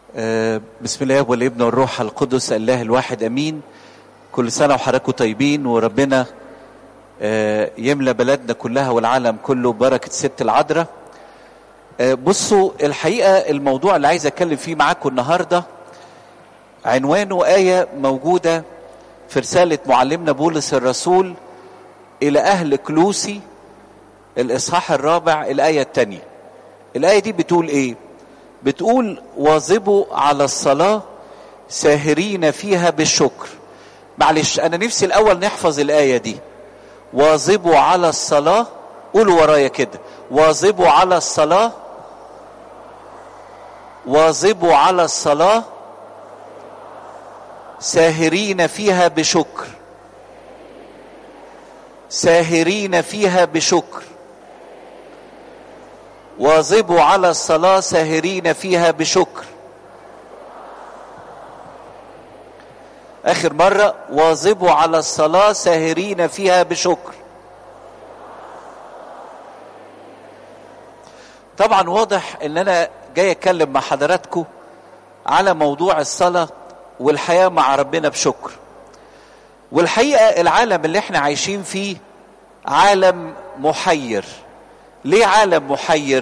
آه، بسم الله والابن والروح القدس الله الواحد امين كل سنه وحضراتكم طيبين وربنا آه، يملى بلدنا كلها والعالم كله بركه ست العذراء آه، بصوا الحقيقه الموضوع اللي عايز اتكلم فيه معاكم النهارده عنوانه ايه موجوده في رساله معلمنا بولس الرسول الى اهل كلوسي الاصحاح الرابع الايه الثانيه الايه دي بتقول ايه بتقول واظبوا على الصلاة ساهرين فيها بالشكر معلش أنا نفسي الأول نحفظ الآية دي واظبوا على الصلاة قولوا ورايا كده واظبوا على الصلاة واظبوا على الصلاة ساهرين فيها بشكر ساهرين فيها بشكر واظبوا على الصلاة ساهرين فيها بشكر آخر مرة واظبوا على الصلاة ساهرين فيها بشكر طبعا واضح ان انا جاي اتكلم مع حضراتكم على موضوع الصلاة والحياة مع ربنا بشكر والحقيقة العالم اللي احنا عايشين فيه عالم محير ليه عالم محير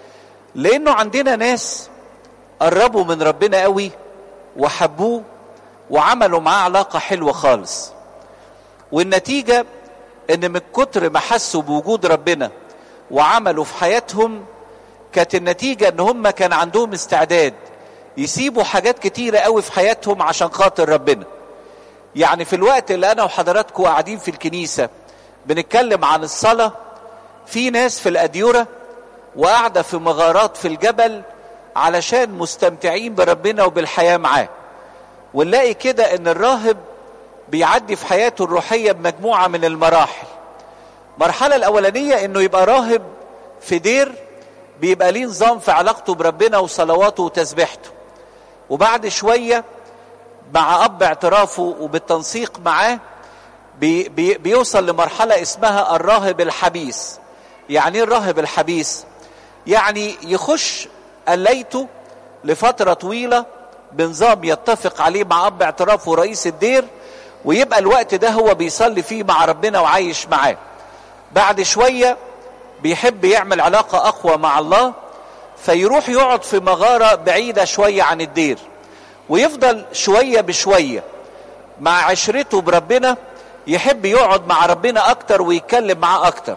لانه عندنا ناس قربوا من ربنا قوي وحبوه وعملوا معاه علاقة حلوة خالص والنتيجة ان من كتر ما حسوا بوجود ربنا وعملوا في حياتهم كانت النتيجة ان هم كان عندهم استعداد يسيبوا حاجات كتيرة قوي في حياتهم عشان خاطر ربنا يعني في الوقت اللي انا وحضراتكم قاعدين في الكنيسة بنتكلم عن الصلاه في ناس في الأديرة وقاعدة في مغارات في الجبل علشان مستمتعين بربنا وبالحياة معاه ونلاقي كده ان الراهب بيعدي في حياته الروحية بمجموعة من المراحل المرحلة الأولانية انه يبقى راهب في دير بيبقى ليه نظام في علاقته بربنا وصلواته وتسبيحته وبعد شوية مع أب اعترافه وبالتنسيق معاه بي بي بيوصل لمرحلة اسمها الراهب الحبيس يعني ايه الراهب الحبيس يعني يخش قليته لفترة طويلة بنظام يتفق عليه مع اب اعترافه رئيس الدير ويبقى الوقت ده هو بيصلي فيه مع ربنا وعايش معاه بعد شوية بيحب يعمل علاقة اقوى مع الله فيروح يقعد في مغارة بعيدة شوية عن الدير ويفضل شوية بشوية مع عشرته بربنا يحب يقعد مع ربنا اكتر ويتكلم معاه اكتر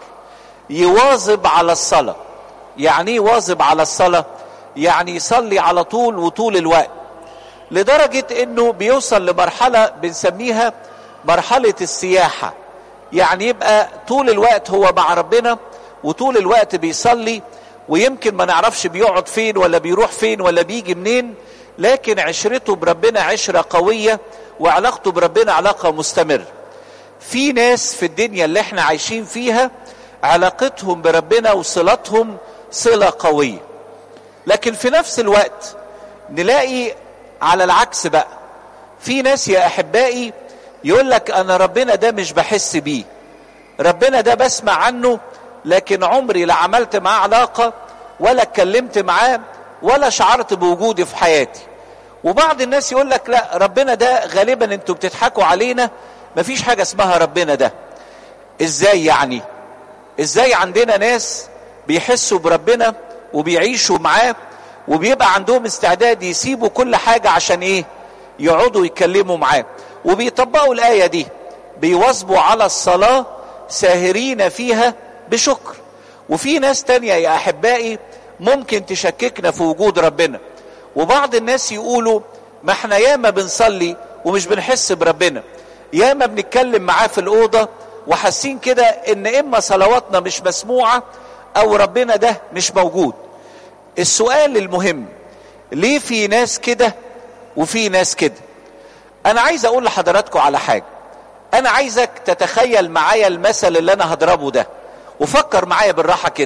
يواظب على الصلاة يعني ايه يواظب على الصلاة يعني يصلي على طول وطول الوقت لدرجة انه بيوصل لمرحلة بنسميها مرحلة السياحة يعني يبقى طول الوقت هو مع ربنا وطول الوقت بيصلي ويمكن ما نعرفش بيقعد فين ولا بيروح فين ولا بيجي منين لكن عشرته بربنا عشرة قوية وعلاقته بربنا علاقة مستمرة في ناس في الدنيا اللي احنا عايشين فيها علاقتهم بربنا وصلتهم صلة قوية لكن في نفس الوقت نلاقي على العكس بقى في ناس يا احبائي يقول لك انا ربنا ده مش بحس بيه ربنا ده بسمع عنه لكن عمري لا عملت معاه علاقة ولا اتكلمت معاه ولا شعرت بوجودي في حياتي وبعض الناس يقول لك لا ربنا ده غالبا انتوا بتضحكوا علينا مفيش حاجة اسمها ربنا ده ازاي يعني ازاي عندنا ناس بيحسوا بربنا وبيعيشوا معاه وبيبقى عندهم استعداد يسيبوا كل حاجة عشان ايه يقعدوا يتكلموا معاه وبيطبقوا الآية دي بيواظبوا على الصلاة ساهرين فيها بشكر وفي ناس تانية يا أحبائي ممكن تشككنا في وجود ربنا وبعض الناس يقولوا ما احنا ياما بنصلي ومش بنحس بربنا ياما بنتكلم معاه في الأوضة وحاسين كده ان اما صلواتنا مش مسموعة او ربنا ده مش موجود السؤال المهم ليه في ناس كده وفي ناس كده انا عايز اقول لحضراتكم على حاجة انا عايزك تتخيل معايا المثل اللي انا هضربه ده وفكر معايا بالراحة كده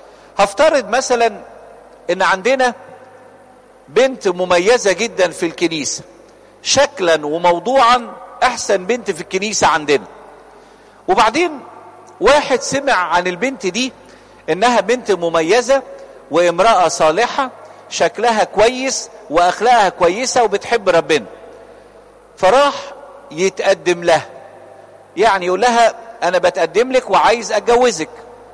هفترض مثلا ان عندنا بنت مميزة جدا في الكنيسة شكلا وموضوعا احسن بنت في الكنيسة عندنا وبعدين واحد سمع عن البنت دي انها بنت مميزة وامرأة صالحة شكلها كويس واخلاقها كويسه وبتحب ربنا فراح يتقدم لها يعني يقول لها انا بتقدم لك وعايز اتجوزك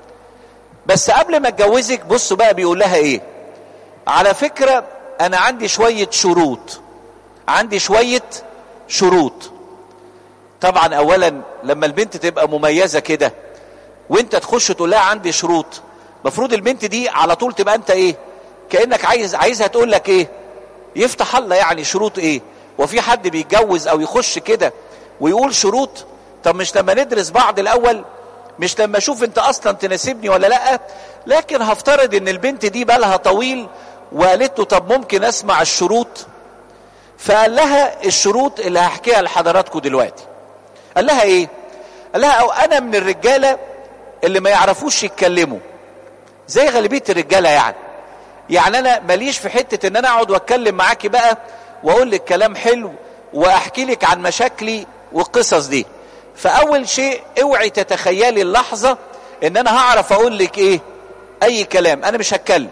بس قبل ما اتجوزك بصوا بقى بيقول لها ايه على فكره انا عندي شويه شروط عندي شويه شروط طبعا اولا لما البنت تبقى مميزه كده وانت تخش تقول لها عندي شروط المفروض البنت دي على طول تبقى انت ايه كانك عايز عايزها تقول لك ايه يفتح الله يعني شروط ايه وفي حد بيتجوز او يخش كده ويقول شروط طب مش لما ندرس بعض الاول مش لما اشوف انت اصلا تناسبني ولا لا لكن هفترض ان البنت دي بالها طويل وقالت له طب ممكن اسمع الشروط فقال لها الشروط اللي هحكيها لحضراتكم دلوقتي قال لها ايه قال لها او انا من الرجاله اللي ما يعرفوش يتكلموا زي غالبيه الرجاله يعني يعني انا ماليش في حته ان انا اقعد واتكلم معاكي بقى واقول لك كلام حلو واحكي لك عن مشاكلي والقصص دي فاول شيء اوعي تتخيلي اللحظه ان انا هعرف اقول لك ايه اي كلام انا مش هتكلم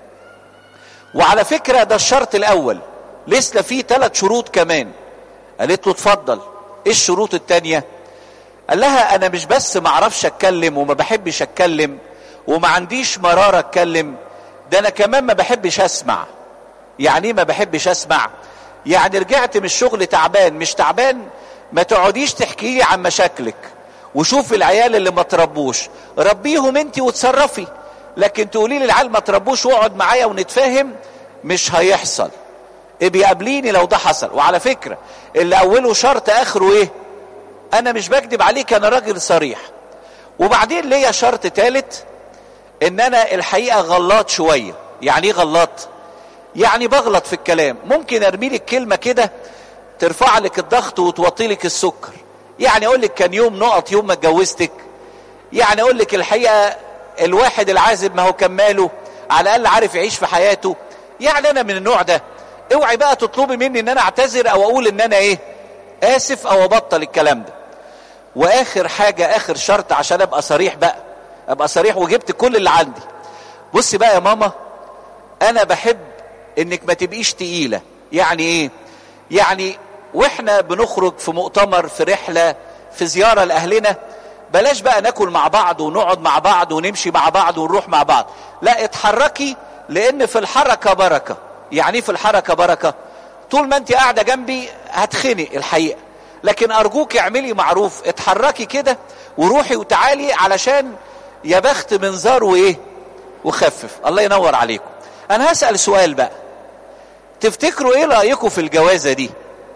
وعلى فكره ده الشرط الاول لسه في ثلاث شروط كمان قالت له اتفضل ايه الشروط التانية قال لها انا مش بس ما اعرفش اتكلم وما بحبش اتكلم وما عنديش مرارة اتكلم ده انا كمان ما بحبش اسمع يعني ايه ما بحبش اسمع يعني رجعت من الشغل تعبان مش تعبان ما تقعديش تحكي لي عن مشاكلك وشوف العيال اللي ما تربوش ربيهم انت وتصرفي لكن تقولي لي العيال ما تربوش واقعد معايا ونتفاهم مش هيحصل بيقابليني لو ده حصل وعلى فكرة اللي اوله شرط اخره ايه انا مش بكذب عليك انا راجل صريح وبعدين ليا شرط ثالث ان انا الحقيقة غلط شوية يعني ايه غلط يعني بغلط في الكلام ممكن ارمي لك كلمة كده ترفع لك الضغط وتوطي لك السكر يعني اقول لك كان يوم نقط يوم ما اتجوزتك يعني اقول لك الحقيقة الواحد العازب ما هو كماله على الاقل عارف يعيش في حياته يعني انا من النوع ده اوعي بقى تطلبي مني ان انا اعتذر او اقول ان انا ايه اسف او ابطل الكلام ده واخر حاجة اخر شرط عشان ابقى صريح بقى ابقى صريح وجبت كل اللي عندي بصي بقى يا ماما انا بحب انك ما تبقيش تقيلة يعني ايه يعني واحنا بنخرج في مؤتمر في رحلة في زيارة لاهلنا بلاش بقى ناكل مع بعض ونقعد مع بعض ونمشي مع بعض ونروح مع بعض لا اتحركي لان في الحركة بركة يعني ايه في الحركة بركة طول ما انت قاعدة جنبي هتخنق الحقيقة لكن ارجوك اعملي معروف اتحركي كده وروحي وتعالي علشان يا بخت منظار وايه وخفف الله ينور عليكم انا هسأل سؤال بقى تفتكروا ايه رأيكم في الجوازة دي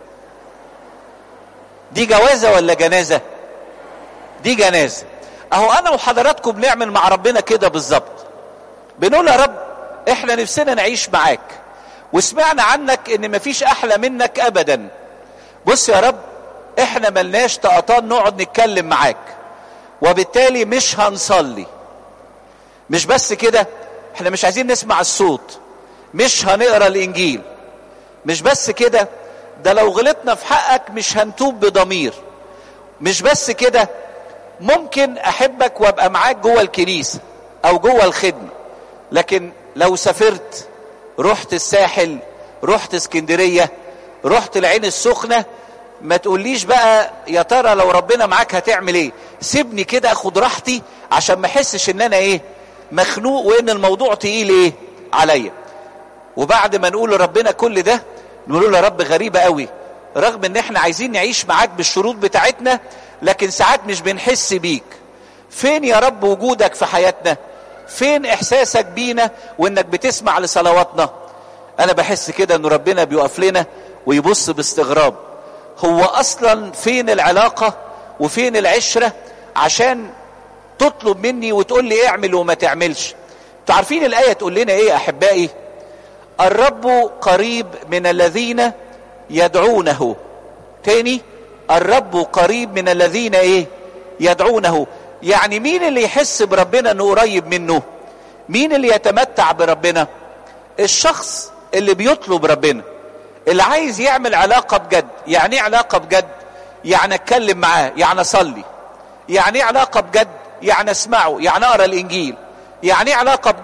دي جوازة ولا جنازة دي جنازة اهو انا وحضراتكم بنعمل مع ربنا كده بالظبط بنقول يا رب احنا نفسنا نعيش معاك وسمعنا عنك ان مفيش احلى منك ابدا بص يا رب احنا ملناش طقطان نقعد نتكلم معاك وبالتالي مش هنصلي مش بس كده احنا مش عايزين نسمع الصوت مش هنقرا الانجيل مش بس كده ده لو غلطنا في حقك مش هنتوب بضمير مش بس كده ممكن احبك وابقى معاك جوه الكنيسه او جوه الخدمه لكن لو سافرت رحت الساحل رحت اسكندريه رحت العين السخنه ما تقوليش بقى يا ترى لو ربنا معاك هتعمل ايه سيبني كده اخد راحتي عشان ما احسش ان انا ايه مخنوق وان الموضوع تقيل ايه عليا وبعد ما نقول لربنا كل ده نقول له يا رب غريبه قوي رغم ان احنا عايزين نعيش معاك بالشروط بتاعتنا لكن ساعات مش بنحس بيك فين يا رب وجودك في حياتنا فين احساسك بينا وانك بتسمع لصلواتنا انا بحس كده ان ربنا بيقف لنا ويبص باستغراب هو اصلا فين العلاقة وفين العشرة عشان تطلب مني وتقول لي اعمل وما تعملش تعرفين الآية تقول لنا ايه احبائي الرب قريب من الذين يدعونه تاني الرب قريب من الذين ايه يدعونه يعني مين اللي يحس بربنا انه قريب منه مين اللي يتمتع بربنا الشخص اللي بيطلب ربنا اللي عايز يعمل علاقة بجد يعني ايه علاقة بجد يعني اتكلم معاه يعني اصلي يعني ايه علاقة بجد يعني اسمعه يعني اقرا الانجيل يعني ايه علاقة بجد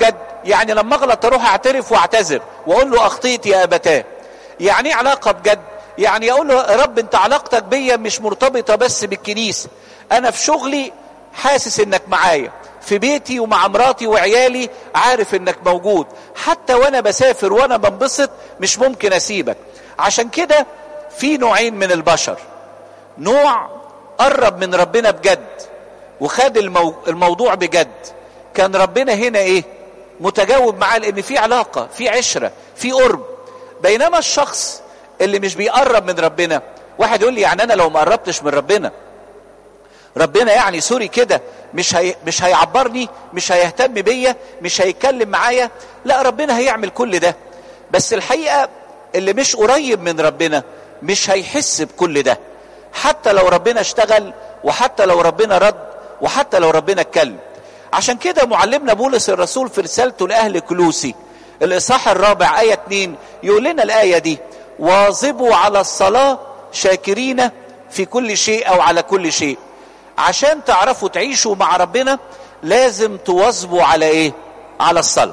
يعني لما اغلط اروح اعترف واعتذر واقول له اخطيت يا ابتاه يعني ايه علاقه بجد يعني اقول له يا رب انت علاقتك بيا مش مرتبطه بس بالكنيسه انا في شغلي حاسس انك معايا في بيتي ومع مراتي وعيالي عارف انك موجود حتى وانا بسافر وانا بنبسط مش ممكن اسيبك عشان كده في نوعين من البشر نوع قرب من ربنا بجد وخد المو... الموضوع بجد كان ربنا هنا ايه متجاوب معاه لان في علاقه في عشره في قرب بينما الشخص اللي مش بيقرب من ربنا واحد يقول لي يعني انا لو ما قربتش من ربنا ربنا يعني سوري كده مش هي مش هيعبرني مش هيهتم بيا مش هيتكلم معايا لا ربنا هيعمل كل ده بس الحقيقه اللي مش قريب من ربنا مش هيحس بكل ده حتى لو ربنا اشتغل وحتى لو ربنا رد وحتى لو ربنا اتكلم عشان كده معلمنا بولس الرسول في رسالته لاهل كلوسي الاصحاح الرابع ايه 2 يقول لنا الايه دي واظبوا على الصلاه شاكرين في كل شيء او على كل شيء عشان تعرفوا تعيشوا مع ربنا لازم تواظبوا على ايه على الصلاه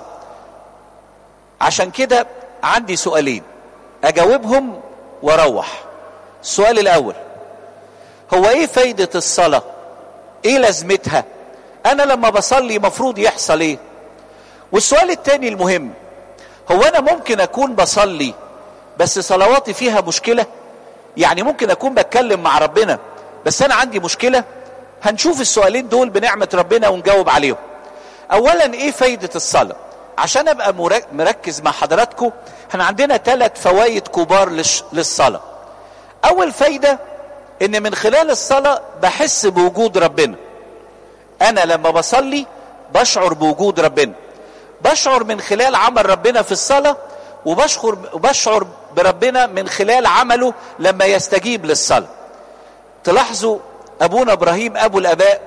عشان كده عندي سؤالين اجاوبهم واروح السؤال الاول هو ايه فايده الصلاه ايه لازمتها انا لما بصلي مفروض يحصل ايه والسؤال التاني المهم هو انا ممكن اكون بصلي بس صلواتي فيها مشكله يعني ممكن اكون بتكلم مع ربنا بس انا عندي مشكله هنشوف السؤالين دول بنعمه ربنا ونجاوب عليهم اولا ايه فايده الصلاه عشان ابقى مركز مع حضراتكم احنا عندنا ثلاث فوائد كبار للصلاه اول فايده ان من خلال الصلاه بحس بوجود ربنا انا لما بصلي بشعر بوجود ربنا بشعر من خلال عمل ربنا في الصلاه وبشعر وبشعر بربنا من خلال عمله لما يستجيب للصلاه تلاحظوا ابونا ابراهيم ابو الاباء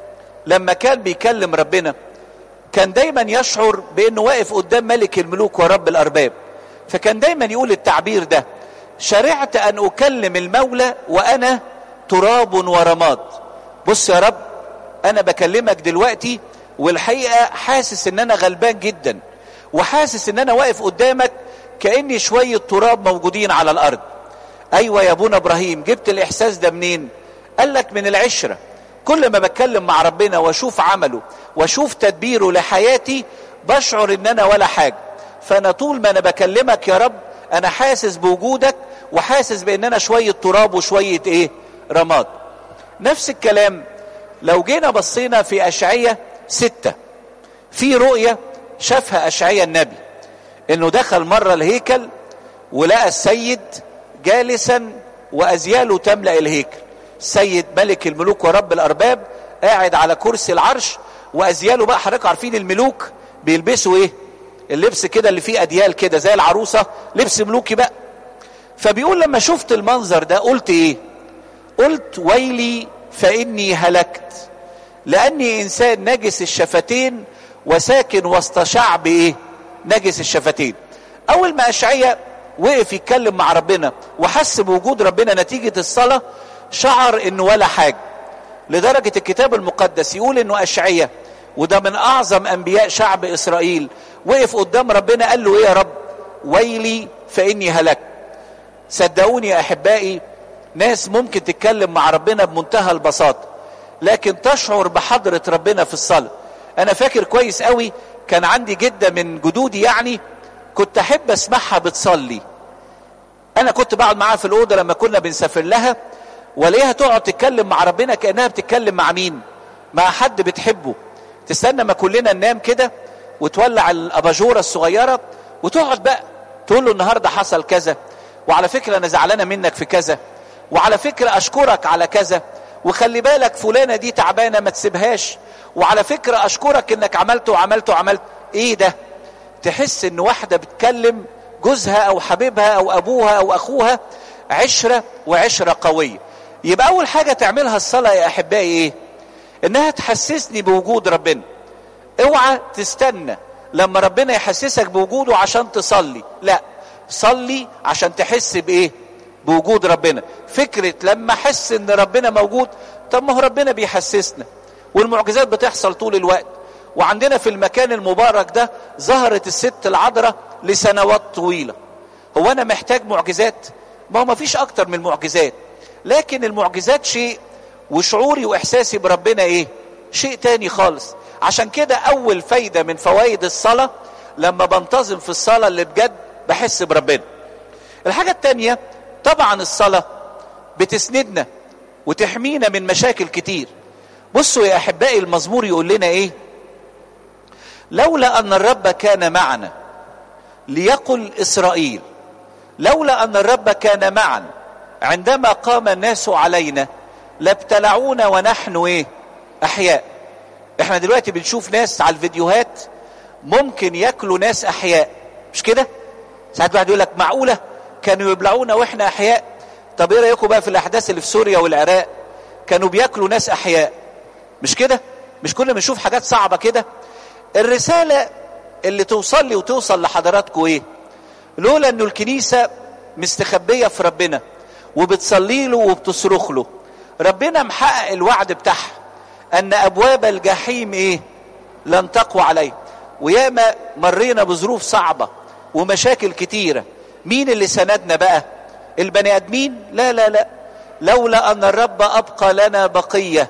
لما كان بيكلم ربنا كان دايما يشعر بانه واقف قدام ملك الملوك ورب الارباب فكان دايما يقول التعبير ده شرعت ان اكلم المولى وانا تراب ورماد بص يا رب انا بكلمك دلوقتي والحقيقه حاسس ان انا غلبان جدا وحاسس ان انا واقف قدامك كاني شويه تراب موجودين على الارض ايوه يا ابونا ابراهيم جبت الاحساس ده منين قال لك من العشره كل ما بتكلم مع ربنا واشوف عمله واشوف تدبيره لحياتي بشعر ان انا ولا حاجه فانا طول ما انا بكلمك يا رب انا حاسس بوجودك وحاسس بان انا شويه تراب وشويه ايه رماد نفس الكلام لو جينا بصينا في اشعية ستة في رؤية شافها اشعية النبي انه دخل مرة الهيكل ولقى السيد جالسا وازياله تملأ الهيكل السيد ملك الملوك ورب الارباب قاعد على كرسي العرش وازياله بقى حضرتك عارفين الملوك بيلبسوا ايه اللبس كده اللي فيه اديال كده زي العروسة لبس ملوكي بقى فبيقول لما شفت المنظر ده قلت ايه قلت ويلي فاني هلكت لاني انسان نجس الشفتين وساكن وسط شعب ايه نجس الشفتين اول ما اشعيا وقف يتكلم مع ربنا وحس بوجود ربنا نتيجة الصلاة شعر انه ولا حاجة لدرجة الكتاب المقدس يقول انه اشعيا وده من اعظم انبياء شعب اسرائيل وقف قدام ربنا قال له ايه يا رب ويلي فاني هلكت صدقوني يا احبائي ناس ممكن تتكلم مع ربنا بمنتهى البساطة لكن تشعر بحضرة ربنا في الصلاة انا فاكر كويس قوي كان عندي جدة من جدودي يعني كنت احب اسمعها بتصلي انا كنت بقعد معاها في الاوضه لما كنا بنسافر لها والاقيها تقعد تتكلم مع ربنا كانها بتتكلم مع مين مع حد بتحبه تستنى ما كلنا ننام كده وتولع الاباجوره الصغيره وتقعد بقى تقول له النهارده حصل كذا وعلى فكره انا زعلانه منك في كذا وعلى فكره اشكرك على كذا وخلي بالك فلانه دي تعبانه ما تسيبهاش وعلى فكره اشكرك انك عملت وعملت وعملت ايه ده تحس ان واحده بتكلم جوزها او حبيبها او ابوها او اخوها عشره وعشره قويه يبقى اول حاجه تعملها الصلاه يا احبائي ايه انها تحسسني بوجود ربنا اوعى تستنى لما ربنا يحسسك بوجوده عشان تصلي لا صلي عشان تحس بايه بوجود ربنا فكره لما احس ان ربنا موجود طب ما هو ربنا بيحسسنا والمعجزات بتحصل طول الوقت وعندنا في المكان المبارك ده ظهرت الست العذراء لسنوات طويلة هو أنا محتاج معجزات ما هو ما فيش أكتر من المعجزات لكن المعجزات شيء وشعوري وإحساسي بربنا إيه شيء تاني خالص عشان كده أول فايدة من فوائد الصلاة لما بنتظم في الصلاة اللي بجد بحس بربنا الحاجة التانية طبعا الصلاة بتسندنا وتحمينا من مشاكل كتير بصوا يا أحبائي المزمور يقول لنا إيه لولا أن الرب كان معنا ليقل إسرائيل لولا أن الرب كان معنا عندما قام الناس علينا لابتلعونا ونحن إيه أحياء احنا دلوقتي بنشوف ناس على الفيديوهات ممكن ياكلوا ناس أحياء مش كده ساعات واحد يقول لك معقولة كانوا يبلعونا واحنا أحياء طب ايه رايكم بقى في الأحداث اللي في سوريا والعراق كانوا بياكلوا ناس أحياء مش كده مش كنا بنشوف حاجات صعبة كده الرسالة اللي توصل لي وتوصل لحضراتكم ايه لولا انه الكنيسة مستخبية في ربنا وبتصلي له وبتصرخ له ربنا محقق الوعد بتاعها ان ابواب الجحيم ايه لن تقوى عليه وياما مرينا بظروف صعبة ومشاكل كتيرة مين اللي سندنا بقى البني ادمين لا لا لا لولا ان الرب ابقى لنا بقية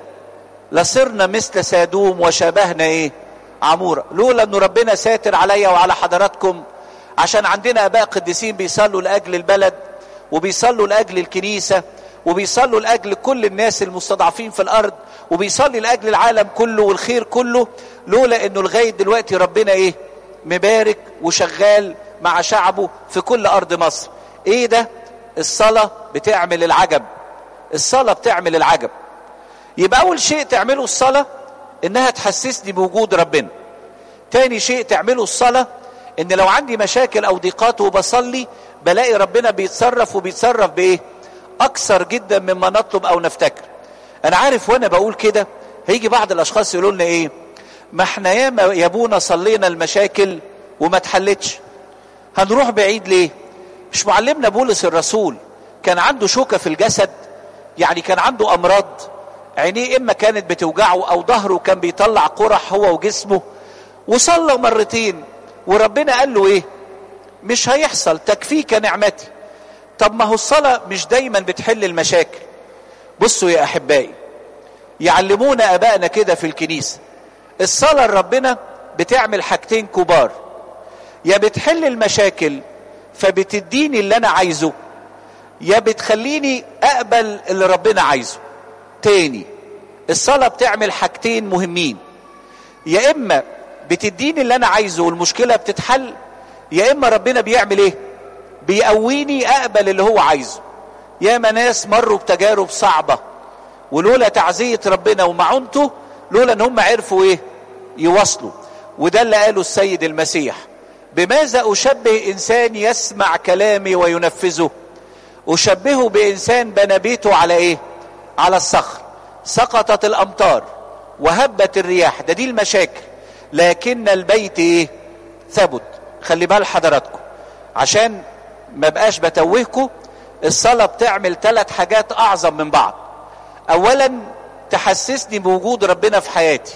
لصرنا مثل سادوم وشبهنا ايه عمورة لولا انه ربنا ساتر عليا وعلى حضراتكم عشان عندنا اباء قديسين بيصلوا لاجل البلد وبيصلوا لاجل الكنيسة وبيصلوا لاجل كل الناس المستضعفين في الارض وبيصلي لاجل العالم كله والخير كله لولا انه لغاية دلوقتي ربنا ايه مبارك وشغال مع شعبه في كل ارض مصر ايه ده الصلاة بتعمل العجب الصلاة بتعمل العجب يبقى اول شيء تعمله الصلاة انها تحسسني بوجود ربنا تاني شيء تعمله الصلاة ان لو عندي مشاكل او ضيقات وبصلي بلاقي ربنا بيتصرف وبيتصرف بايه اكثر جدا مما نطلب او نفتكر انا عارف وانا بقول كده هيجي بعض الاشخاص يقولوا لنا ايه ما احنا ياما يا ابونا صلينا المشاكل وما اتحلتش هنروح بعيد ليه مش معلمنا بولس الرسول كان عنده شوكة في الجسد يعني كان عنده امراض عينيه اما كانت بتوجعه او ظهره كان بيطلع قرح هو وجسمه وصلى مرتين وربنا قال له ايه مش هيحصل تكفيك نعمتي طب ما هو الصلاة مش دايما بتحل المشاكل بصوا يا احبائي يعلمونا ابائنا كده في الكنيسة الصلاة لربنا بتعمل حاجتين كبار يا بتحل المشاكل فبتديني اللي انا عايزه يا بتخليني اقبل اللي ربنا عايزه تاني الصلاة بتعمل حاجتين مهمين يا اما بتديني اللي انا عايزه والمشكلة بتتحل يا اما ربنا بيعمل ايه بيقويني اقبل اللي هو عايزه ياما ناس مروا بتجارب صعبة ولولا تعزية ربنا ومعونته لولا ان هم عرفوا ايه يواصلوا وده اللي قاله السيد المسيح بماذا اشبه انسان يسمع كلامي وينفذه اشبهه بانسان بنى بيته على ايه على الصخر سقطت الامطار وهبت الرياح ده دي المشاكل لكن البيت ايه ثبت خلي بال حضراتكم عشان ما بقاش بتوهكم الصلاة بتعمل ثلاث حاجات اعظم من بعض اولا تحسسني بوجود ربنا في حياتي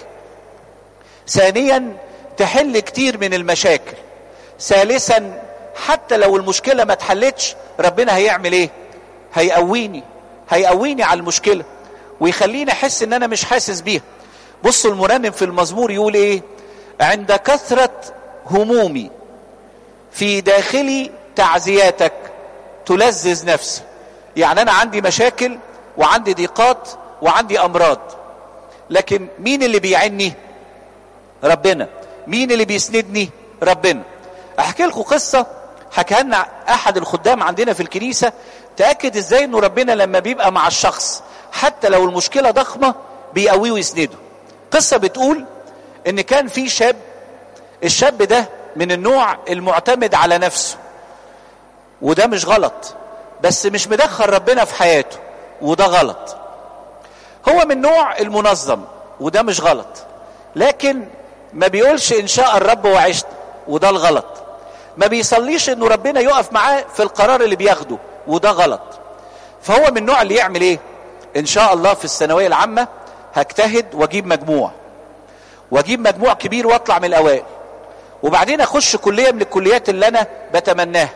ثانيا تحل كتير من المشاكل ثالثا حتى لو المشكلة ما اتحلتش ربنا هيعمل ايه هيقويني هيقويني على المشكلة ويخليني احس ان انا مش حاسس بيها بصوا المرنم في المزمور يقول ايه عند كثرة همومي في داخلي تعزياتك تلذذ نفسي يعني انا عندي مشاكل وعندي ضيقات وعندي امراض لكن مين اللي بيعني ربنا مين اللي بيسندني ربنا احكي لكم قصة حكاها لنا احد الخدام عندنا في الكنيسة تأكد ازاي انه ربنا لما بيبقى مع الشخص حتى لو المشكلة ضخمة بيقويه ويسنده قصة بتقول ان كان في شاب الشاب ده من النوع المعتمد على نفسه وده مش غلط بس مش مدخل ربنا في حياته وده غلط هو من نوع المنظم وده مش غلط لكن ما بيقولش ان شاء الرب وعشت وده الغلط ما بيصليش انه ربنا يقف معاه في القرار اللي بياخده وده غلط فهو من النوع اللي يعمل ايه ان شاء الله في الثانويه العامه هجتهد واجيب مجموع واجيب مجموع كبير واطلع من الاوائل وبعدين اخش كليه من الكليات اللي انا بتمناها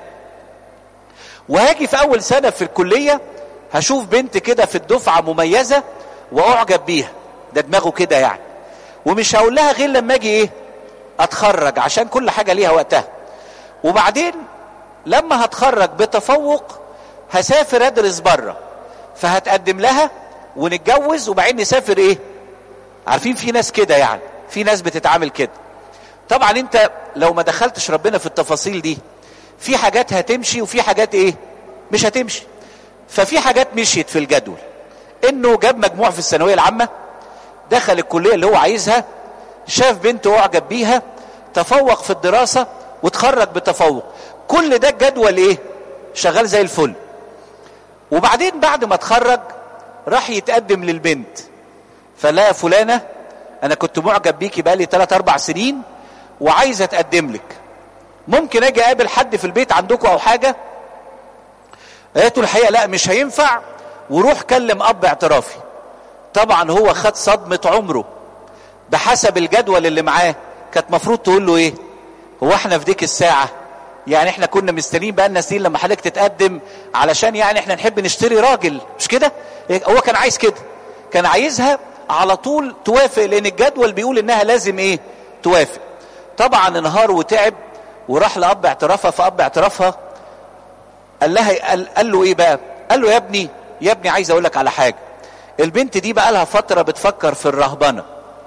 وهاجي في اول سنه في الكليه هشوف بنت كده في الدفعه مميزه واعجب بيها ده دماغه كده يعني ومش هقول لها غير لما اجي ايه اتخرج عشان كل حاجه ليها وقتها وبعدين لما هتخرج بتفوق هسافر ادرس بره فهتقدم لها ونتجوز وبعدين نسافر ايه عارفين في ناس كده يعني في ناس بتتعامل كده طبعا انت لو ما دخلتش ربنا في التفاصيل دي في حاجات هتمشي وفي حاجات ايه مش هتمشي ففي حاجات مشيت في الجدول انه جاب مجموع في الثانويه العامه دخل الكليه اللي هو عايزها شاف بنته اعجب بيها تفوق في الدراسه وتخرج بتفوق كل ده الجدول ايه شغال زي الفل وبعدين بعد ما اتخرج راح يتقدم للبنت فلا يا فلانه انا كنت معجب بيكي بقالي 3 4 سنين وعايز اتقدم لك ممكن اجي اقابل حد في البيت عندكم او حاجه قالت له الحقيقه لا مش هينفع وروح كلم اب اعترافي طبعا هو خد صدمه عمره بحسب الجدول اللي معاه كانت مفروض تقول له ايه هو احنا في ديك الساعه يعني احنا كنا مستنيين بقى سنين لما حضرتك تتقدم علشان يعني احنا نحب نشتري راجل مش كده هو كان عايز كده كان عايزها على طول توافق لان الجدول بيقول انها لازم ايه توافق طبعا انهار وتعب وراح لاب اعترافها فاب اعترافها قال لها قال, قال له ايه بقى قال له يا ابني يا ابني عايز اقول لك على حاجه البنت دي بقى لها فتره بتفكر في الرهبنه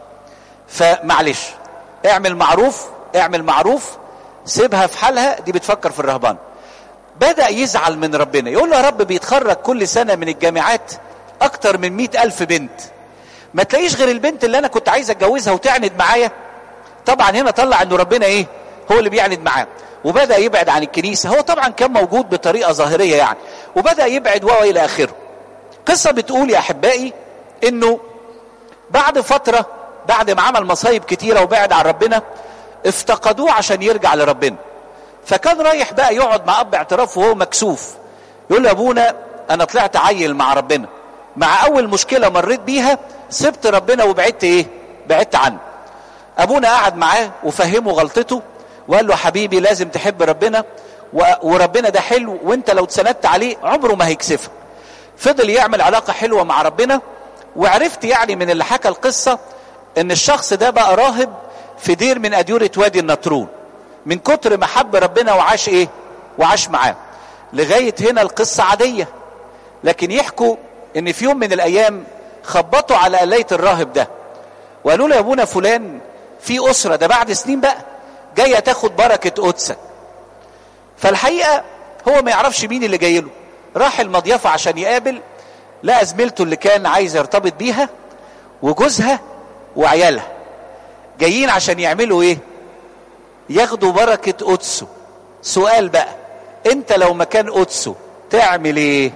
فمعلش اعمل معروف اعمل معروف سيبها في حالها دي بتفكر في الرهبنه بدأ يزعل من ربنا يقول له يا رب بيتخرج كل سنة من الجامعات أكتر من مئة ألف بنت ما تلاقيش غير البنت اللي أنا كنت عايز أتجوزها وتعند معايا طبعا هنا طلع أنه ربنا إيه هو اللي بيعند معاه وبدأ يبعد عن الكنيسة هو طبعا كان موجود بطريقة ظاهرية يعني وبدأ يبعد وهو إلى آخره قصة بتقول يا أحبائي أنه بعد فترة بعد ما عمل مصايب كتيرة وبعد عن ربنا افتقدوه عشان يرجع لربنا فكان رايح بقى يقعد مع اب اعتراف وهو مكسوف يقول له يا ابونا انا طلعت عيل مع ربنا مع اول مشكله مريت بيها سبت ربنا وبعدت ايه بعدت عنه ابونا قعد معاه وفهمه غلطته وقال له حبيبي لازم تحب ربنا وربنا ده حلو وانت لو اتسندت عليه عمره ما هيكسفك فضل يعمل علاقه حلوه مع ربنا وعرفت يعني من اللي حكى القصه ان الشخص ده بقى راهب في دير من اديره وادي النطرون من كتر ما حب ربنا وعاش ايه وعاش معاه لغايه هنا القصه عاديه لكن يحكوا ان في يوم من الايام خبطوا على قلايه الراهب ده وقالوا له يا ابونا فلان في اسره ده بعد سنين بقى جايه تاخد بركه قدسك فالحقيقه هو ما يعرفش مين اللي جاي له راح المضيفه عشان يقابل لقى زميلته اللي كان عايز يرتبط بيها وجوزها وعيالها جايين عشان يعملوا ايه ياخدوا بركة قدسه سؤال بقى انت لو مكان قدسه تعمل ايه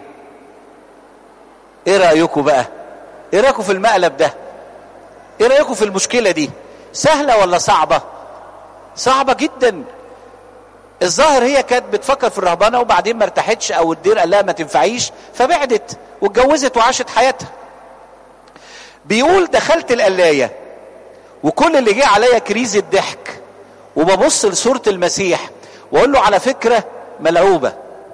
ايه رأيكم بقى ايه رأيكم في المقلب ده ايه رأيكم في المشكلة دي سهلة ولا صعبة صعبة جدا الظاهر هي كانت بتفكر في الرهبنة وبعدين ما ارتاحتش او الدير قال لها ما تنفعيش فبعدت واتجوزت وعاشت حياتها بيقول دخلت القلاية وكل اللي جه عليا كريزة ضحك وببص لصورة المسيح واقول له على فكرة ملعوبة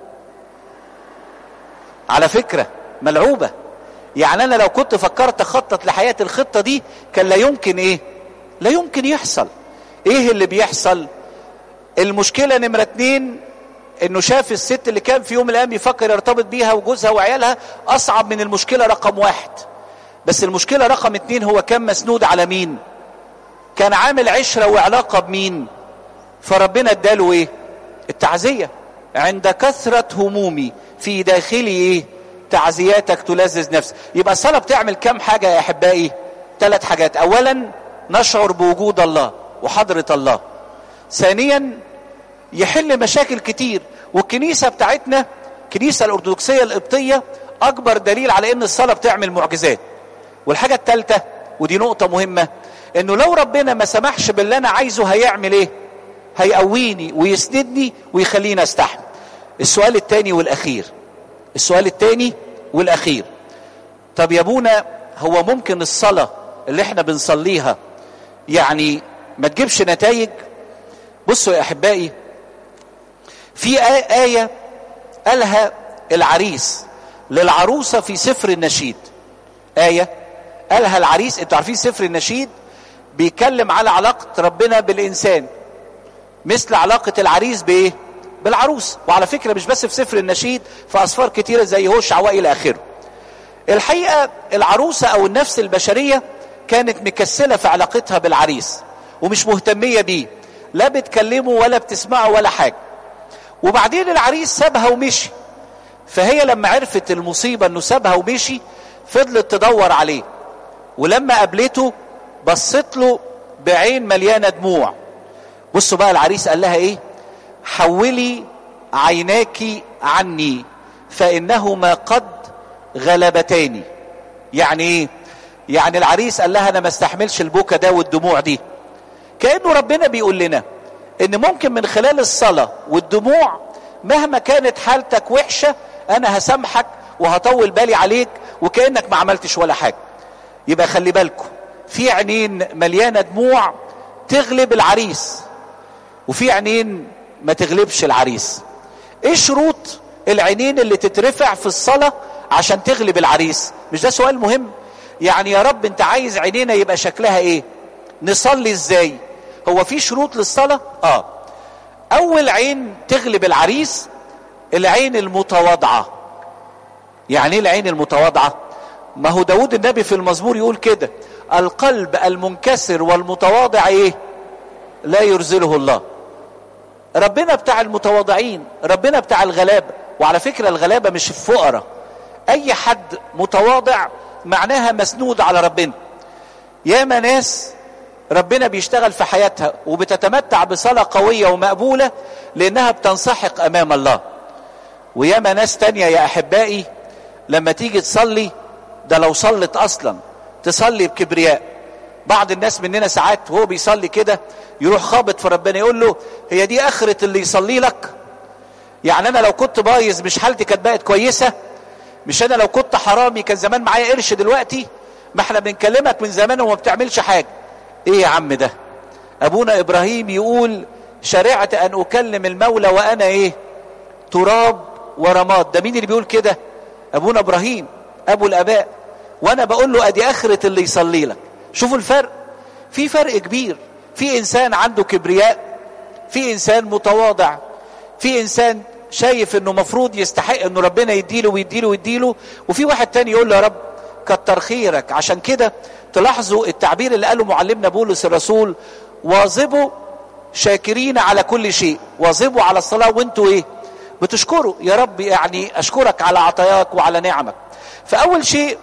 على فكرة ملعوبة يعني انا لو كنت فكرت اخطط لحياتي الخطة دي كان لا يمكن ايه لا يمكن يحصل ايه اللي بيحصل المشكلة نمرة اتنين انه شاف الست اللي كان في يوم من الايام يفكر يرتبط بيها وجوزها وعيالها اصعب من المشكلة رقم واحد بس المشكلة رقم اتنين هو كان مسنود على مين كان عامل عشرة وعلاقة بمين فربنا اداله ايه التعزية عند كثرة همومي في داخلي ايه تعزياتك تلذذ نفسي يبقى الصلاة بتعمل كم حاجة يا احبائي ثلاث حاجات اولا نشعر بوجود الله وحضرة الله ثانيا يحل مشاكل كتير والكنيسة بتاعتنا الكنيسة الأرثوذكسية القبطية أكبر دليل على إن الصلاة بتعمل معجزات والحاجة الثالثة ودي نقطة مهمة إنه لو ربنا ما سمحش باللي أنا عايزه هيعمل إيه؟ هيقويني ويسندني ويخليني أستحمل. السؤال الثاني والأخير السؤال الثاني والأخير طب يا ابونا هو ممكن الصلاة اللي احنا بنصليها يعني ما تجيبش نتائج بصوا يا احبائي في آية قالها العريس للعروسة في سفر النشيد آية قالها العريس انتوا عارفين سفر النشيد بيتكلم على علاقة ربنا بالإنسان مثل علاقة العريس بإيه؟ بالعروس وعلى فكرة مش بس في سفر النشيد في أسفار كتيرة زي هوشع وإلى آخره الحقيقة العروسة أو النفس البشرية كانت مكسلة في علاقتها بالعريس ومش مهتمية بيه لا بتكلمه ولا بتسمعه ولا حاجة وبعدين العريس سابها ومشي فهي لما عرفت المصيبة انه سابها ومشي فضلت تدور عليه ولما قابلته بصت له بعين مليانة دموع بصوا بقى العريس قال لها ايه حولي عيناك عني فإنهما قد غلبتاني يعني ايه يعني العريس قال لها انا ما استحملش البكا ده والدموع دي كأنه ربنا بيقول لنا ان ممكن من خلال الصلاة والدموع مهما كانت حالتك وحشة انا هسامحك وهطول بالي عليك وكأنك ما عملتش ولا حاجة يبقى خلي بالكم في عينين مليانة دموع تغلب العريس وفي عينين ما تغلبش العريس ايه شروط العينين اللي تترفع في الصلاة عشان تغلب العريس مش ده سؤال مهم يعني يا رب انت عايز عينينا يبقى شكلها ايه نصلي ازاي هو في شروط للصلاة اه اول عين تغلب العريس العين المتواضعة يعني ايه العين المتواضعة ما هو داود النبي في المزمور يقول كده القلب المنكسر والمتواضع ايه لا يرزله الله ربنا بتاع المتواضعين ربنا بتاع الغلابة وعلى فكرة الغلابة مش الفقراء اي حد متواضع معناها مسنود على ربنا ياما ناس ربنا بيشتغل في حياتها وبتتمتع بصلاة قوية ومقبولة لانها بتنسحق امام الله وياما ناس تانية يا احبائي لما تيجي تصلي ده لو صلت اصلا تصلي بكبرياء بعض الناس مننا ساعات وهو بيصلي كده يروح خابط في ربنا يقول له هي دي اخرة اللي يصلي لك يعني انا لو كنت بايظ مش حالتي كانت بقت كويسة مش انا لو كنت حرامي كان زمان معايا قرش دلوقتي ما احنا بنكلمك من زمان وما بتعملش حاجة ايه يا عم ده ابونا ابراهيم يقول شرعت ان اكلم المولى وانا ايه تراب ورماد ده مين اللي بيقول كده ابونا ابراهيم ابو الاباء وانا بقول له ادي اخرة اللي يصلي لك شوفوا الفرق في فرق كبير في انسان عنده كبرياء في انسان متواضع في انسان شايف انه مفروض يستحق انه ربنا يديله ويديله ويديله وفي واحد تاني يقول له يا رب كتر خيرك عشان كده تلاحظوا التعبير اللي قاله معلمنا بولس الرسول واظبوا شاكرين على كل شيء واظبوا على الصلاة وانتوا ايه بتشكروا يا رب يعني اشكرك على عطاياك وعلى نعمك فاول شيء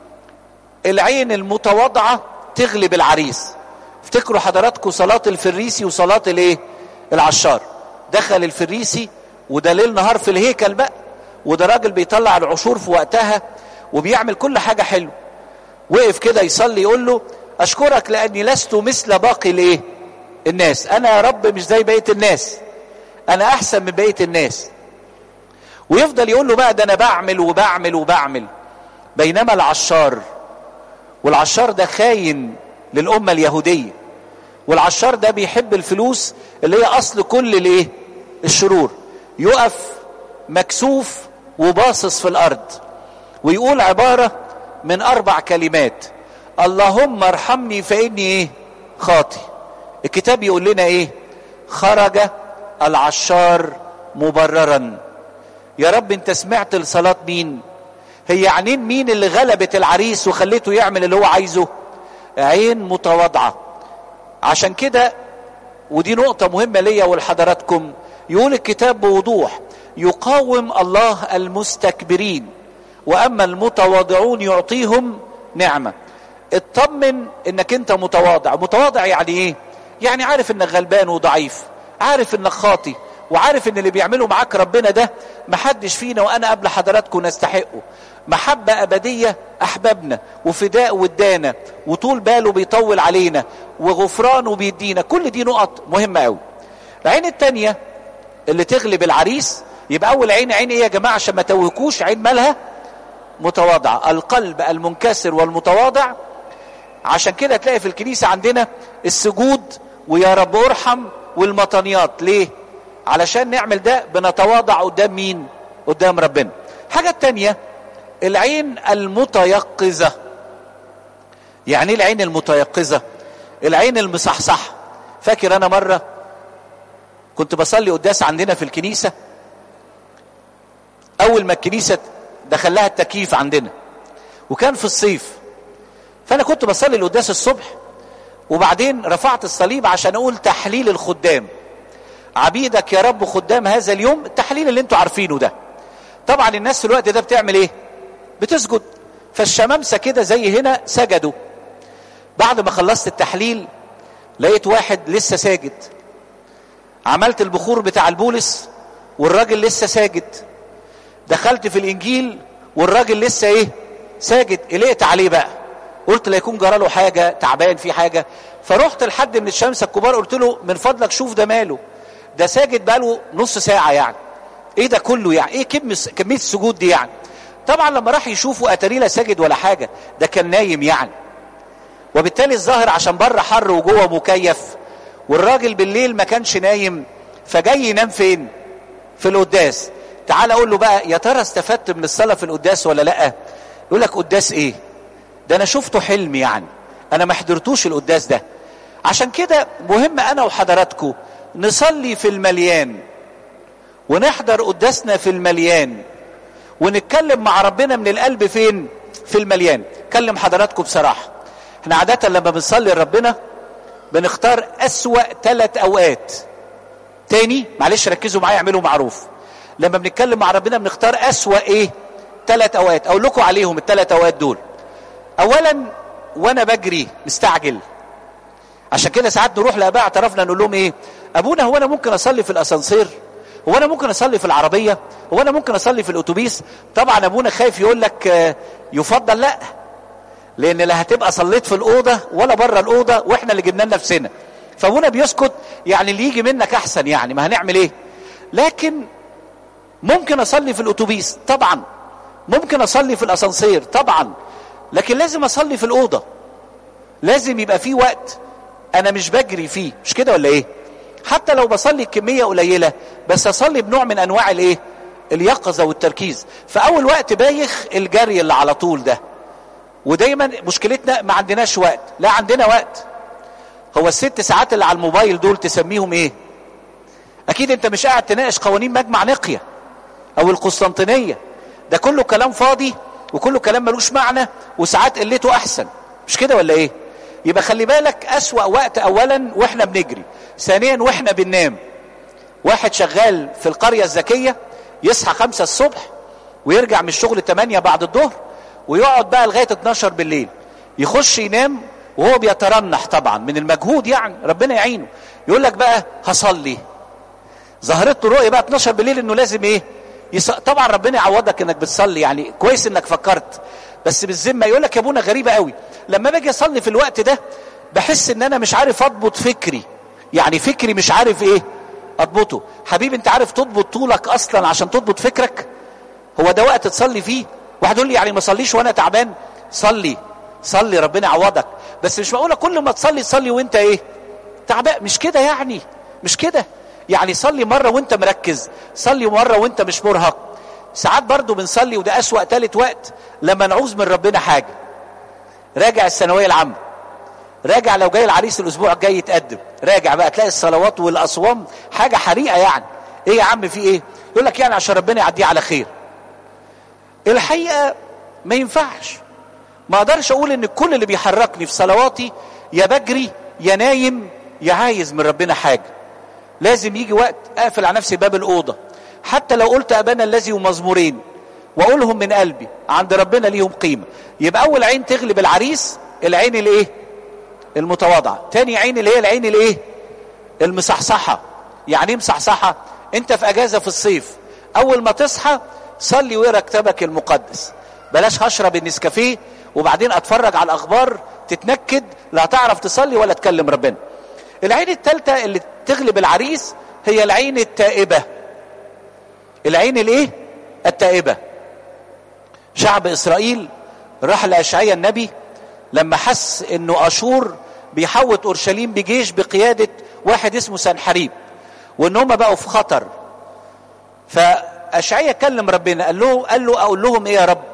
العين المتواضعة تغلب العريس افتكروا حضراتكم صلاة الفريسي وصلاة الايه العشار دخل الفريسي وده ليل نهار في الهيكل بقى وده راجل بيطلع العشور في وقتها وبيعمل كل حاجة حلوه وقف كده يصلي يقول له اشكرك لاني لست مثل باقي الايه الناس انا يا رب مش زي بقيه الناس انا احسن من بقيه الناس ويفضل يقول له بقى ده انا بعمل وبعمل وبعمل بينما العشار والعشار ده خاين للامه اليهوديه والعشار ده بيحب الفلوس اللي هي اصل كل الايه الشرور يقف مكسوف وباصص في الارض ويقول عباره من اربع كلمات اللهم ارحمني فاني ايه خاطي الكتاب يقول لنا ايه خرج العشار مبررا يا رب انت سمعت لصلاة مين هي عينين مين اللي غلبت العريس وخليته يعمل اللي هو عايزه عين متواضعة عشان كده ودي نقطة مهمة ليا ولحضراتكم يقول الكتاب بوضوح يقاوم الله المستكبرين واما المتواضعون يعطيهم نعمه اطمن انك انت متواضع متواضع يعني ايه يعني عارف انك غلبان وضعيف عارف انك خاطي وعارف ان اللي بيعمله معاك ربنا ده محدش فينا وانا قبل حضراتكم نستحقه محبة أبدية أحبابنا وفداء ودانا وطول باله بيطول علينا وغفران بيدينا كل دي نقط مهمة قوي العين التانية اللي تغلب العريس يبقى أول عين عين إيه يا جماعة عشان ما توهكوش عين مالها متواضعة القلب المنكسر والمتواضع عشان كده تلاقي في الكنيسة عندنا السجود ويا رب ارحم والمطنيات ليه علشان نعمل ده بنتواضع قدام مين قدام ربنا حاجة تانية العين المتيقظة يعني ايه العين المتيقظة العين المصحصحة فاكر انا مرة كنت بصلي قداس عندنا في الكنيسة اول ما الكنيسة دخل لها التكييف عندنا وكان في الصيف فانا كنت بصلي القداس الصبح وبعدين رفعت الصليب عشان اقول تحليل الخدام عبيدك يا رب خدام هذا اليوم التحليل اللي انتوا عارفينه ده طبعا الناس في الوقت ده بتعمل ايه بتسجد فالشمامسة كده زي هنا سجدوا بعد ما خلصت التحليل لقيت واحد لسه ساجد عملت البخور بتاع البولس والراجل لسه ساجد دخلت في الانجيل والراجل لسه ايه ساجد قلقت عليه بقى قلت لا يكون جرى له حاجه تعبان في حاجه فرحت لحد من الشمس الكبار قلت له من فضلك شوف ده ماله ده ساجد بقاله نص ساعه يعني ايه ده كله يعني ايه كميه كميه السجود دي يعني طبعا لما راح يشوفه اتاري لا ساجد ولا حاجه ده كان نايم يعني وبالتالي الظاهر عشان بره حر وجوه مكيف والراجل بالليل ما كانش نايم فجاي ينام فين في القداس تعال اقول له بقى يا ترى استفدت من الصلاه في القداس ولا لا يقول لك قداس ايه ده انا شفته حلم يعني انا ما حضرتوش القداس ده عشان كده مهم انا وحضراتكم نصلي في المليان ونحضر قداسنا في المليان ونتكلم مع ربنا من القلب فين في المليان كلم حضراتكم بصراحه احنا عاده لما بنصلي لربنا بنختار اسوا ثلاث اوقات تاني معلش ركزوا معايا اعملوا معروف لما بنتكلم مع ربنا بنختار اسوا ايه ثلاث اوقات اقول لكم عليهم الثلاث اوقات دول اولا وانا بجري مستعجل عشان كده ساعات نروح لاباء اعترفنا نقول لهم ايه ابونا هو انا ممكن اصلي في الاسانسير هو انا ممكن اصلي في العربيه هو انا ممكن اصلي في الاتوبيس طبعا ابونا خايف يقول لك آه، يفضل لا لان لا هتبقى صليت في الاوضه ولا بره الاوضه واحنا اللي جبنا نفسنا فابونا بيسكت يعني اللي يجي منك احسن يعني ما هنعمل ايه لكن ممكن اصلي في الاتوبيس طبعا ممكن اصلي في الاسانسير طبعا لكن لازم اصلي في الاوضه لازم يبقى في وقت انا مش بجري فيه مش كده ولا ايه حتى لو بصلي كميه قليله بس اصلي بنوع من انواع الايه اليقظه والتركيز فاول وقت بايخ الجري اللي على طول ده ودايما مشكلتنا ما عندناش وقت لا عندنا وقت هو الست ساعات اللي على الموبايل دول تسميهم ايه اكيد انت مش قاعد تناقش قوانين مجمع نقيه او القسطنطينيه ده كله كلام فاضي وكله كلام ملوش معنى وساعات قلته احسن مش كده ولا ايه يبقى خلي بالك اسوا وقت اولا واحنا بنجري ثانيا واحنا بننام واحد شغال في القريه الذكيه يصحى خمسة الصبح ويرجع من الشغل 8 بعد الظهر ويقعد بقى لغايه 12 بالليل يخش ينام وهو بيترنح طبعا من المجهود يعني ربنا يعينه يقول لك بقى هصلي ظهرت له رؤيه بقى 12 بالليل انه لازم ايه يص... طبعا ربنا يعوضك انك بتصلي يعني كويس انك فكرت بس بالذمه يقول لك يا ابونا غريبه قوي لما باجي اصلي في الوقت ده بحس ان انا مش عارف اضبط فكري يعني فكري مش عارف ايه اضبطه حبيبي انت عارف تضبط طولك اصلا عشان تضبط فكرك هو ده وقت تصلي فيه واحد يقول لي يعني ما صليش وانا تعبان صلي صلي ربنا يعوضك بس مش معقوله كل ما تصلي تصلي وانت ايه تعبان مش كده يعني مش كده يعني صلي مره وانت مركز صلي مره وانت مش مرهق ساعات برضو بنصلي وده اسوا ثالث وقت لما نعوز من ربنا حاجه راجع الثانويه العامه راجع لو جاي العريس الاسبوع الجاي يتقدم راجع بقى تلاقي الصلوات والاصوام حاجه حريقه يعني ايه يا عم في ايه يقول لك يعني عشان ربنا يعديه على خير الحقيقه ما ينفعش ما اقدرش اقول ان كل اللي بيحركني في صلواتي يا بجري يا نايم يا عايز من ربنا حاجه لازم يجي وقت اقفل على نفسي باب الاوضه حتى لو قلت ابانا الذي ومزمورين واقولهم من قلبي عند ربنا ليهم قيمه يبقى اول عين تغلب العريس العين الايه المتواضعه تاني عين اللي هي العين الايه المصحصحه يعني ايه مصحصحه انت في اجازه في الصيف اول ما تصحى صلي واقرا كتابك المقدس بلاش هشرب النسكافيه وبعدين اتفرج على الاخبار تتنكد لا هتعرف تصلي ولا تكلم ربنا العين الثالثه اللي تغلب العريس هي العين التائبه العين الايه التائبه شعب اسرائيل راح لاشعيا النبي لما حس انه اشور بيحوط اورشليم بجيش بقياده واحد اسمه سنحريب وان هم بقوا في خطر فاشعيا كلم ربنا قال له قال له اقول لهم ايه يا رب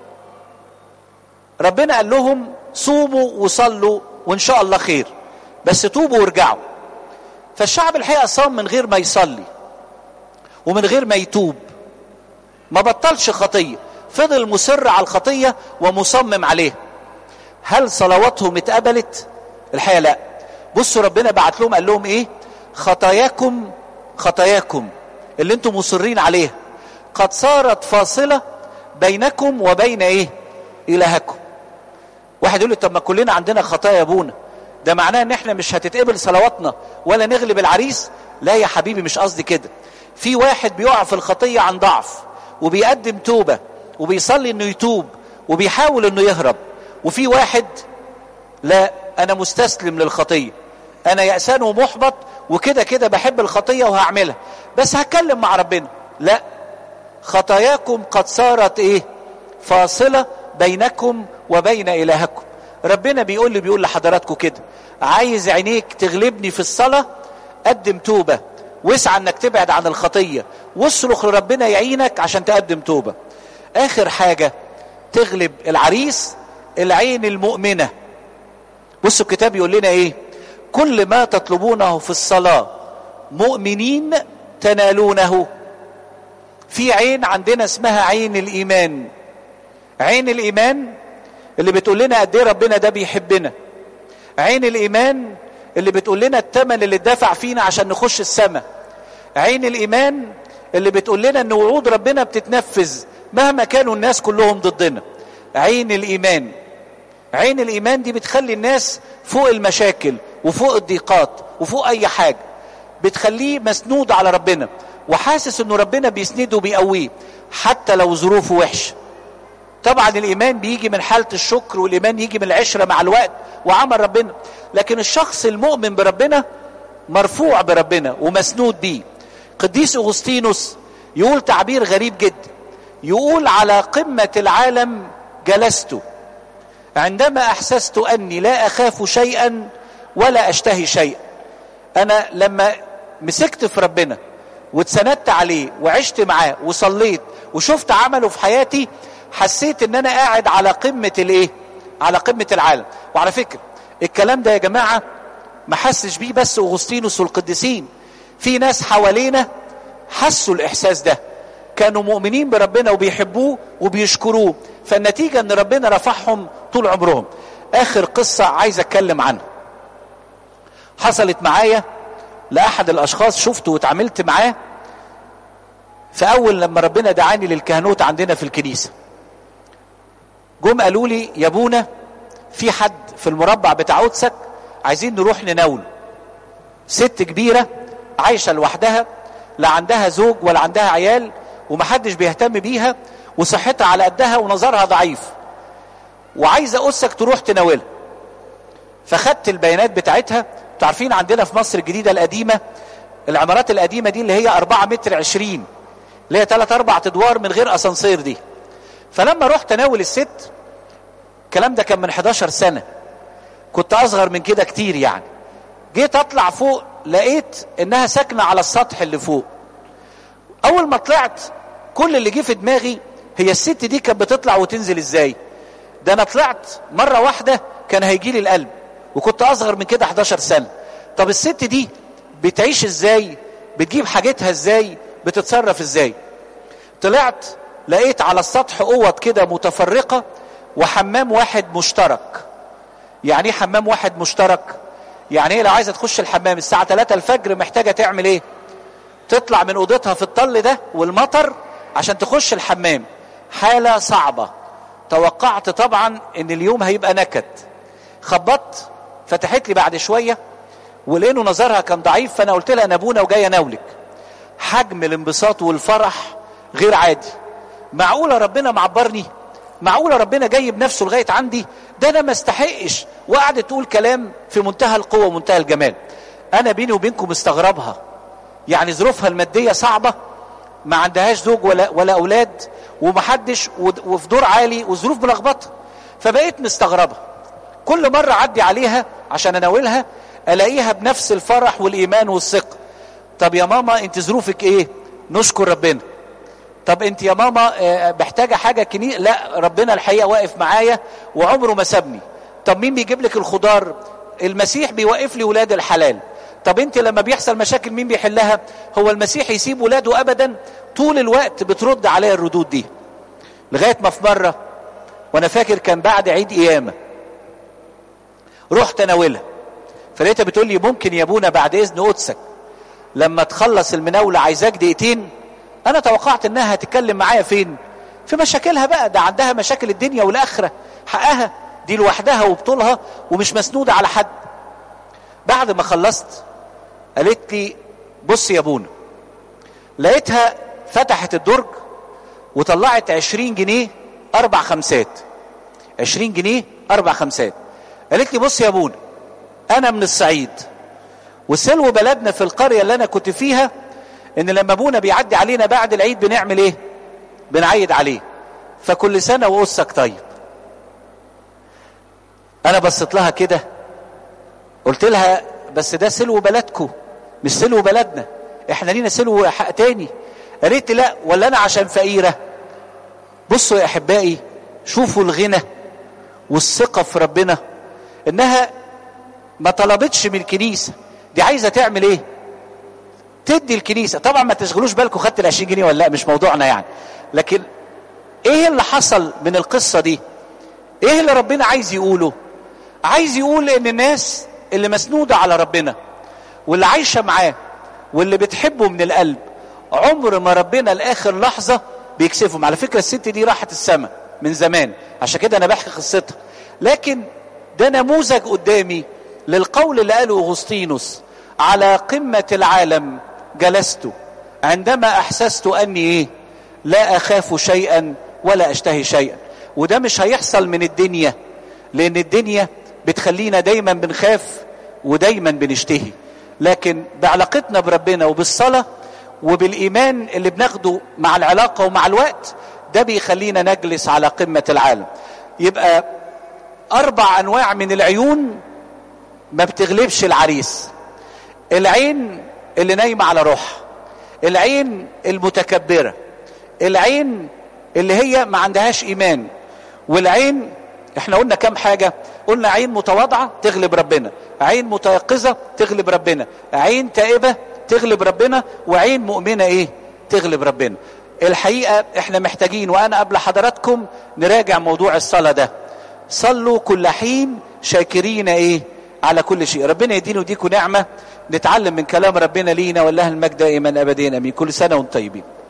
ربنا قال لهم صوموا وصلوا وان شاء الله خير بس توبوا وارجعوا فالشعب الحقيقه صام من غير ما يصلي ومن غير ما يتوب ما بطلش خطيه فضل مصر على الخطيه ومصمم عليها هل صلواتهم اتقبلت الحقيقه لا بصوا ربنا بعت لهم قال لهم ايه خطاياكم خطاياكم اللي انتم مصرين عليها قد صارت فاصله بينكم وبين ايه الهكم واحد يقول لي طب ما كلنا عندنا خطايا يا ابونا ده معناه ان احنا مش هتتقبل صلواتنا ولا نغلب العريس لا يا حبيبي مش قصدي كده في واحد بيقع في الخطيه عن ضعف وبيقدم توبه وبيصلي انه يتوب وبيحاول انه يهرب وفي واحد لا انا مستسلم للخطيه انا يأسان ومحبط وكده كده بحب الخطيه وهعملها بس هتكلم مع ربنا لا خطاياكم قد صارت ايه فاصله بينكم وبين الهكم ربنا بيقول لي بيقول لحضراتكم كده عايز عينيك تغلبني في الصلاه قدم توبه واسعى انك تبعد عن الخطيه واصرخ لربنا يعينك عشان تقدم توبه اخر حاجه تغلب العريس العين المؤمنه بصوا الكتاب يقول لنا ايه كل ما تطلبونه في الصلاه مؤمنين تنالونه في عين عندنا اسمها عين الايمان عين الايمان اللي بتقول لنا قد ايه ربنا ده بيحبنا عين الايمان اللي بتقول لنا الثمن اللي اتدفع فينا عشان نخش السماء عين الايمان اللي بتقول لنا ان وعود ربنا بتتنفذ مهما كانوا الناس كلهم ضدنا عين الايمان عين الايمان دي بتخلي الناس فوق المشاكل وفوق الضيقات وفوق اي حاجه بتخليه مسنود على ربنا وحاسس انه ربنا بيسنده وبيقويه حتى لو ظروفه وحشه طبعا الايمان بيجي من حاله الشكر والايمان يجي من العشره مع الوقت وعمل ربنا لكن الشخص المؤمن بربنا مرفوع بربنا ومسنود بيه قديس اغسطينوس يقول تعبير غريب جدا يقول على قمه العالم جلست عندما احسست اني لا اخاف شيئا ولا اشتهي شيئا انا لما مسكت في ربنا واتسندت عليه وعشت معاه وصليت وشفت عمله في حياتي حسيت ان انا قاعد على قمه الايه على قمه العالم وعلى فكره الكلام ده يا جماعه ما حسش بيه بس اغسطينوس والقديسين في ناس حوالينا حسوا الاحساس ده كانوا مؤمنين بربنا وبيحبوه وبيشكروه فالنتيجه ان ربنا رفعهم طول عمرهم اخر قصه عايز اتكلم عنها حصلت معايا لاحد الاشخاص شفته واتعاملت معاه فاول لما ربنا دعاني للكهنوت عندنا في الكنيسه جم قالوا لي يا ابونا في حد في المربع بتاع قدسك عايزين نروح نناوله ست كبيره عايشه لوحدها لا عندها زوج ولا عندها عيال ومحدش بيهتم بيها وصحتها على قدها ونظرها ضعيف وعايزه قدسك تروح تناولها فخدت البيانات بتاعتها انتوا عارفين عندنا في مصر الجديده القديمه العمارات القديمه دي اللي هي 4 متر 20 اللي هي 3 4 ادوار من غير اسانسير دي فلما رحت اناول الست الكلام ده كان من 11 سنه كنت اصغر من كده كتير يعني جيت اطلع فوق لقيت انها ساكنه على السطح اللي فوق اول ما طلعت كل اللي جه في دماغي هي الست دي كانت بتطلع وتنزل ازاي ده انا طلعت مره واحده كان هيجي لي القلب وكنت اصغر من كده 11 سنه طب الست دي بتعيش ازاي بتجيب حاجتها ازاي بتتصرف ازاي طلعت لقيت على السطح اوض كده متفرقه وحمام واحد مشترك يعني ايه حمام واحد مشترك يعني ايه لو عايزه تخش الحمام الساعه 3 الفجر محتاجه تعمل ايه تطلع من اوضتها في الطل ده والمطر عشان تخش الحمام حاله صعبه توقعت طبعا ان اليوم هيبقى نكد خبطت فتحت لي بعد شويه ولانه نظرها كان ضعيف فانا قلت لها انا ابونا وجاي اناولك حجم الانبساط والفرح غير عادي معقوله ربنا معبرني معقوله ربنا جاي بنفسه لغايه عندي ده انا ما استحقش وقعدت تقول كلام في منتهى القوه ومنتهى الجمال انا بيني وبينكم مستغربها يعني ظروفها الماديه صعبه ما عندهاش زوج ولا ولا اولاد ومحدش وفي دور عالي وظروف ملخبطه فبقيت مستغربه كل مرة عدي عليها عشان اناولها الاقيها بنفس الفرح والايمان والثقة طب يا ماما انت ظروفك ايه نشكر ربنا طب انت يا ماما آه، محتاجة حاجة كني لا ربنا الحقيقة واقف معايا وعمره ما سابني طب مين بيجيب لك الخضار المسيح بيوقف لي ولاد الحلال طب انت لما بيحصل مشاكل مين بيحلها هو المسيح يسيب ولاده ابدا طول الوقت بترد عليا الردود دي لغاية ما في مرة وانا فاكر كان بعد عيد قيامة رحت اناولها فلقيتها بتقول لي ممكن يا ابونا بعد اذن قدسك لما تخلص المناولة عايزاك دقيقتين انا توقعت انها هتتكلم معايا فين في مشاكلها بقى ده عندها مشاكل الدنيا والاخرة حقها دي لوحدها وبطولها ومش مسنودة على حد بعد ما خلصت قالت لي بص يا ابونا لقيتها فتحت الدرج وطلعت عشرين جنيه اربع خمسات عشرين جنيه اربع خمسات قالت لي بص يا ابونا انا من الصعيد وسلو بلدنا في القرية اللي انا كنت فيها ان لما ابونا بيعدي علينا بعد العيد بنعمل ايه بنعيد عليه فكل سنة وقصك طيب انا بصيت لها كده قلت لها بس ده سلو بلدكو مش سلو بلدنا احنا لينا سلو حق تاني قالت لي لا ولا انا عشان فقيرة بصوا يا احبائي شوفوا الغنى والثقة في ربنا انها ما طلبتش من الكنيسة دي عايزة تعمل ايه تدي الكنيسة طبعا ما تشغلوش بالكم خدت ال 20 جنيه ولا لا مش موضوعنا يعني لكن ايه اللي حصل من القصة دي ايه اللي ربنا عايز يقوله عايز يقول ان الناس اللي مسنودة على ربنا واللي عايشة معاه واللي بتحبه من القلب عمر ما ربنا لاخر لحظة بيكسفهم على فكرة الست دي راحت السماء من زمان عشان كده انا بحكي قصتها لكن ده نموذج قدامي للقول اللي قاله اغسطينوس على قمة العالم جلست عندما احسست اني ايه لا اخاف شيئا ولا اشتهي شيئا وده مش هيحصل من الدنيا لان الدنيا بتخلينا دايما بنخاف ودايما بنشتهي لكن بعلاقتنا بربنا وبالصلاة وبالإيمان اللي بناخده مع العلاقة ومع الوقت ده بيخلينا نجلس على قمة العالم يبقى أربع أنواع من العيون ما بتغلبش العريس العين اللي نايمة على روحها العين المتكبرة العين اللي هي ما عندهاش إيمان والعين احنا قلنا كام حاجة قلنا عين متواضعة تغلب ربنا عين متيقظة تغلب ربنا عين تائبة تغلب ربنا وعين مؤمنة ايه تغلب ربنا الحقيقة احنا محتاجين وانا قبل حضراتكم نراجع موضوع الصلاة ده صلوا كل حين شاكرين ايه على كل شيء ربنا يدينا وديكم نعمة نتعلم من كلام ربنا لينا والله المجد دائما ابدين امين كل سنة وانتم طيبين